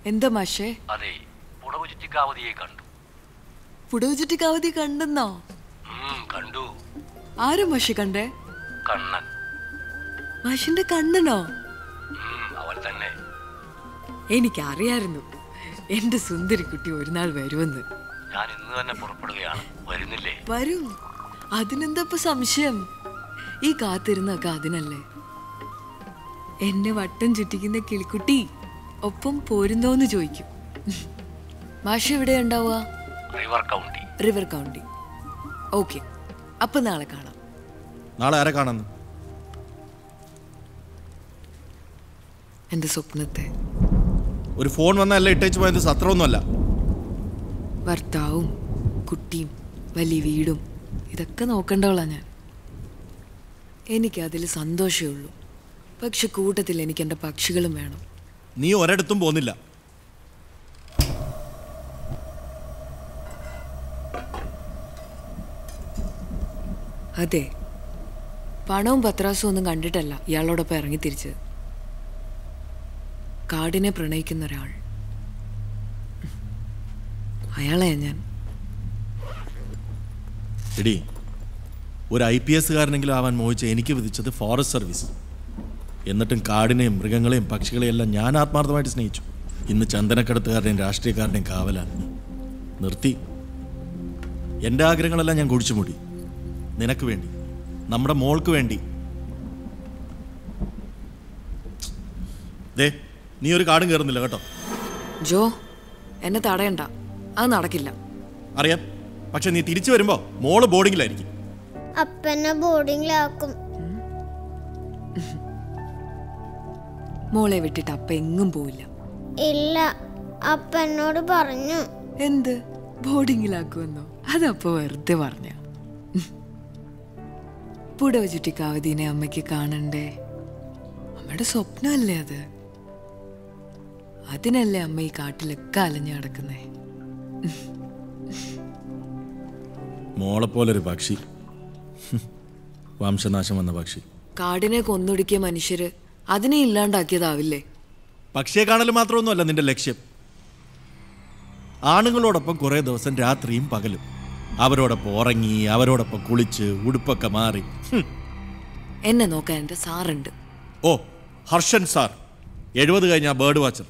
എന്താ മാഷേ അതെ പുടവ് ചുറ്റിക്കാവതിയെ കണ്ടു പുടവ് ചുറ്റിക്കാവതി കണ്ടെന്നോ ഉം, കണ്ടു ആരും മാഷെ കണ്ടേ കണ്ണൻ മാഷിന്റെ കണ്ണനോ ഉം, അവൻ തന്നെ എനിക്കറിയായിരുന്നു എന്റെ സുന്ദരി കുട്ടി ഒരു നാൾ വരുമെന്ന് ഞാൻ ഇന്ന് തന്നെ പുറപ്പെടുകയാണ് വരുന്നില്ലേ വരും അതിനെന്താ ഇപ്പൊ സംശയം ഈ കാത്തിരുന്നൊക്കെ അതിനല്ലേ എന്നെ വട്ടം ചുറ്റിക്കുന്ന കിളിക്കുട്ടി ഒപ്പം പോരുന്നോന്ന് ചോദിക്കും മാഷ എവിടെ ഉണ്ടാവുക river county river county okay അപ്പൊ നാളെ കാണാം നാളെ ആരെ കാണുന്നു എന്റെ സ്വപ്നത്തെ ഒരു ഫോൺ വന്നല്ല ഇട്ടേച്ച് പോയത് സത്രമൊന്നുമല്ല ഭർത്താവും കുട്ടിയും വലിയ വീടും ഇതൊക്കെ നോക്കണ്ടവളാ ഞാൻ എനിക്കതിൽ സന്തോഷമേ ഉള്ളൂ പക്ഷെ കൂട്ടത്തിൽ എനിക്ക് എൻ്റെ പക്ഷികളും വേണം നീ ഒരിടത്തും പോകുന്നില്ല അതെ പണവും പത്രാസും ഒന്നും കണ്ടിട്ടല്ല ഇയാളോടൊപ്പം ഇറങ്ങി തിരിച്ചത് കാടിനെ പ്രണയിക്കുന്ന ഒരാൾ അയാളെ ഞാൻ എടി ഒരു ഐ പി എസ്സുകാരനെങ്കിലും ആവാൻ മോഹിച്ച് എനിക്ക് വിധിച്ചത് ഫോറസ്റ്റ് സർവീസ് എന്നിട്ടും കാടിനെയും മൃഗങ്ങളെയും പക്ഷികളെയും എല്ലാം ഞാൻ ആത്മാർത്ഥമായിട്ട് സ്നേഹിച്ചു ഇന്ന് ചന്ദനക്കടത്തുകാരുടെയും രാഷ്ട്രീയക്കാരുടെയും കാവലാണ് നിർത്തി എൻ്റെ ആഗ്രഹങ്ങളെല്ലാം ഞാൻ കുഴിച്ചു മൂടി നിനക്ക് വേണ്ടി നമ്മുടെ മോൾക്ക് വേണ്ടി ദേ നീ ഒരു കാടും കയറുന്നില്ല കേട്ടോ ജോ എന്നെ തടയണ്ട അത് നടക്കില്ല അറിയാം പക്ഷെ നീ തിരിച്ചു വരുമ്പോൾ മോള് ബോർഡിങ്ങിലായിരിക്കും അപ്പനെ ബോർഡിങ്ങിലാക്കും മോളെ വിട്ടിട്ട് അപ്പ എങ്ങും പോവില്ല ഇല്ല അപ്പനോട് പറഞ്ഞു എന്ത് ബോർഡിങ്ങിലാക്കുമെന്നോ അതപ്പോ വെറുതെ പറഞ്ഞ പുടവ ചുറ്റിക്കാവതീനെ അമ്മയ്ക്ക് കാണണ്ടേ അമ്മയുടെ സ്വപ്നമല്ലേ അത് അതിനല്ലേ അമ്മ ഈ കാട്ടിലൊക്കെ അലഞ്ഞു നടക്കുന്നേ മോളെപ്പോലൊരു പക്ഷി ഹും. വംശനാശം വന്ന പക്ഷി കാടിനെ കൊന്നൊടുക്കിയ മനുഷ്യര് അതിനെ ഇല്ലാണ്ടാക്കിയതാവില്ലേ പക്ഷിയെ കാണൽ മാത്രമൊന്നുമല്ല നിന്റെ ലക്ഷ്യം ആണുങ്ങളോടൊപ്പം കുറേ ദിവസം രാത്രിയും പകലും അവരോടൊപ്പം ഉറങ്ങി അവരോടൊപ്പം കുളിച്ച് ഉടുപ്പൊക്കെ മാറി ഹും. എന്നെ നോക്കാൻ എന്റെ സാറുണ്ട് ഓ ഹർഷൻ സാർ എഴുപത് കഴിഞ്ഞ ബേർഡ് വാച്ചർ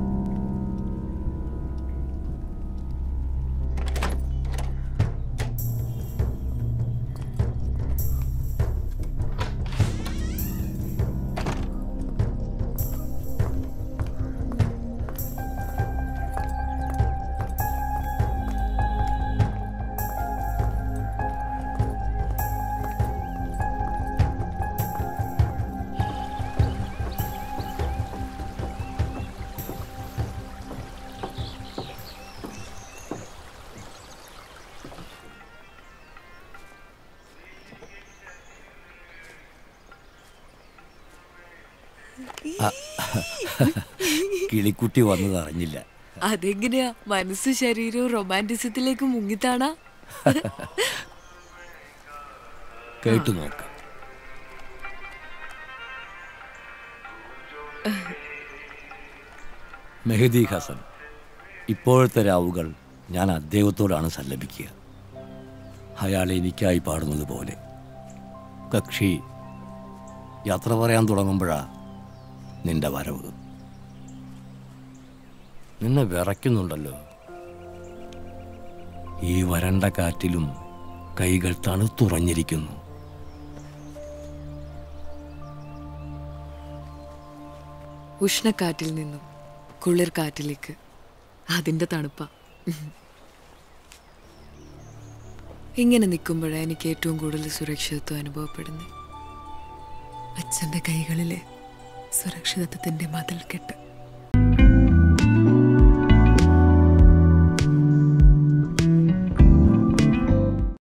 കിളിക്കുട്ടി വന്നത് അറിഞ്ഞില്ല അതെങ്ങനെയാ മനസ്സ് ശരീരവും റൊമാൻറ്റിസത്തിലേക്ക് മുങ്ങിത്താണാ കേട്ടു നോക്കാം മെഹദി ഹസൻ ഇപ്പോഴത്തെ രാവുകൾ ഞാൻ അദ്ദേഹത്തോടാണ് സല്ലപിക്കുക അയാൾ എനിക്കായി പാടുന്നത് പോലെ കക്ഷി യാത്ര പറയാൻ തുടങ്ങുമ്പോഴാ നിന്റെ വരവ് നിന്നെ വിറയ്ക്കുന്നുണ്ടല്ലോ ഈ വരണ്ട കാറ്റിലും കൈകൾ തണുത്തുറഞ്ഞിരിക്കുന്നു ഉഷ്ണക്കാറ്റിൽ നിന്നും കുളിർ കാറ്റിലേക്ക് അതിന്റെ തണുപ്പ ഇങ്ങനെ നിൽക്കുമ്പോഴാണ് എനിക്ക് ഏറ്റവും കൂടുതൽ സുരക്ഷിതത്വം അനുഭവപ്പെടുന്നത് അച്ഛൻ്റെ കൈകളിലെ സുരക്ഷിതത്വത്തിൻ്റെ മതിൽ കെട്ട്